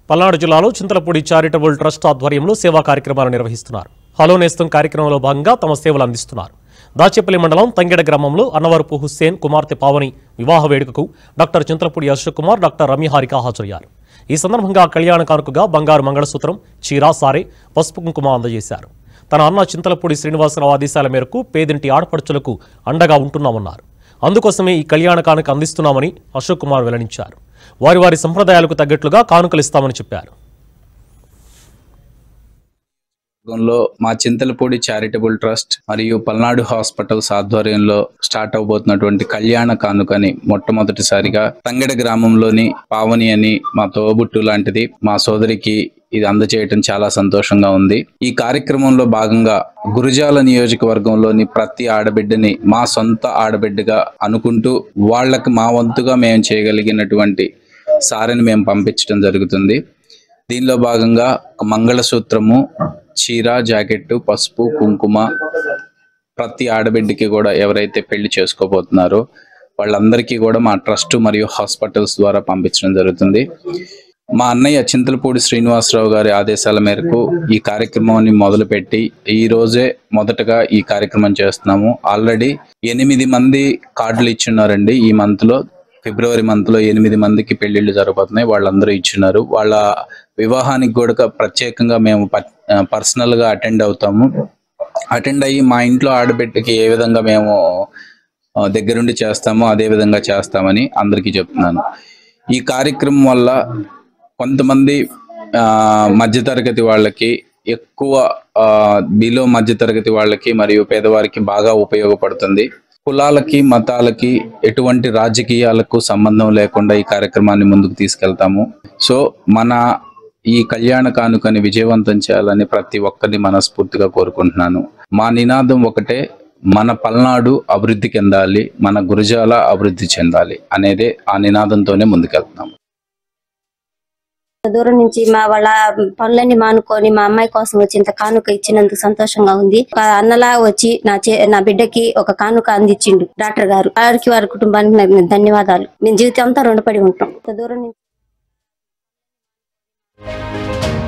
పల్నాడు జిల్లాలో Chintalapudi charitable trust ఆధ్వర్యంలో సేవా కార్యక్రమాలు నిర్వహిస్తున్నారు హలో నేస్తం కార్యక్రమంలో భాగంగా తమ సేవలు అందిస్తున్నారు దాచేపల్లి మండలం తంగెడ గ్రామంలో అన్నవరపు హుస్సేన్ కుమార్తె పావని వివాహ వేడుకకు డాక్టర్ చింతలపూడి అశోక్ కుమార్ డాక్టర్ రమ్య హారిక హాజరయ్యారు ఈ సందర్భంగా కళ్యాణ కానుకగా బంగారు మంగళసూత్రం చీరా సారే పసుపు కుంకుమ అందజేశారు తన అన్న చింతలపూడి శ్రీనివాసరావు ఆదేశాల మేరకు పేదింటి ఆడపడుచులకు అండగా ఉంటున్నామన్నారు అందుకోసమే ఈ కళ్యాణ కానుక అందిస్తున్నామని అశోక్ కుమార్ వెల్లడించారు వారి వారి సంప్రదాయాలకు తగ్గట్లుగా కానుకలు ఇస్తామని చెప్పారు లో మా చింతలపూడి చారిటబుల్ ట్రస్ట్ మరియు పల్నాడు హాస్పిటల్స్ ఆధ్వర్యంలో స్టార్ట్ అవబోతున్నటువంటి కళ్యాణ కానుకని మొట్టమొదటిసారిగా తంగెడ గ్రామంలోని పావని అని మా తోబుట్టు లాంటిది మా సోదరికి ఇది అందజేయటం చాలా సంతోషంగా ఉంది ఈ కార్యక్రమంలో భాగంగా గురుజాల నియోజకవర్గంలోని ప్రతి ఆడబిడ్డని మా సొంత ఆడబిడ్డగా అనుకుంటూ వాళ్ళకి మా వంతుగా మేము చేయగలిగినటువంటి సారెని మేము పంపించడం జరుగుతుంది దీనిలో భాగంగా ఒక మంగళసూత్రము చీర జాకెట్ పసుపు కుంకుమ ప్రతి ఆడబిడ్డకి కూడా ఎవరైతే పెళ్లి చేసుకోబోతున్నారో వాళ్ళందరికీ కూడా మా ట్రస్ట్ మరియు హాస్పిటల్స్ ద్వారా పంపించడం జరుగుతుంది మా అన్నయ్య చింతలపూడి శ్రీనివాసరావు గారి ఆదేశాల మేరకు ఈ కార్యక్రమాన్ని మొదలుపెట్టి ఈ రోజే మొదటగా ఈ కార్యక్రమం చేస్తున్నాము ఆల్రెడీ ఎనిమిది మంది కార్డులు ఇచ్చున్నారండి ఈ మంత్ లో ఫిబ్రవరి మంత్ లో ఎనిమిది మందికి పెళ్లిళ్ళు జరగబోతున్నాయి వాళ్ళందరూ ఇచ్చినారు వాళ్ళ వివాహానికి కూడా ప్రత్యేకంగా మేము పర్సనల్ గా అటెండ్ అవుతాము అటెండ్ అయ్యి మా ఇంట్లో ఆడబిడ్డకి ఏ విధంగా మేము ఆ, దగ్గరుండి చేస్తామో అదే విధంగా చేస్తామని అందరికీ చెప్తున్నాను ఈ కార్యక్రమం వల్ల కొంతమంది ఆ, మధ్యతరగతి వాళ్ళకి ఎక్కువ బిలో మధ్యతరగతి వాళ్ళకి మరియు పేదవారికి బాగా ఉపయోగపడుతుంది కులాలకి మతాలకి ఎటువంటి రాజకీయాలకు సంబంధం లేకుండా ఈ కార్యక్రమాన్ని ముందుకు తీసుకెళ్తాము సో మన ఈ కళ్యాణ కానుకని విజయవంతం చేయాలని ప్రతి ఒక్కరిని మనస్ఫూర్తిగా కోరుకుంటున్నాను మా నినాదం ఒకటే మన పల్నాడు అభివృద్ధి చెందాలి మన గురజాల అభివృద్ధి చెందాలి అనేదే ఆ నినాదంతోనే ముందుకెళ్తున్నాము దూరం నుంచి మా వాళ్ళ పనులన్నీ మానుకొని మా అమ్మాయి కోసం వచ్చి ఇంత కానుక ఇచ్చినందుకు సంతోషంగా ఉంది ఒక అన్నలా వచ్చి నా చే నా బిడ్డకి ఒక కానుక అందించిండు డాక్టర్ గారు వారికి వారి కుటుంబానికి నా ధన్యవాదాలు మేము జీవితం అంతా రుణపడి ఉంటాం ఇంత దూరం నుంచి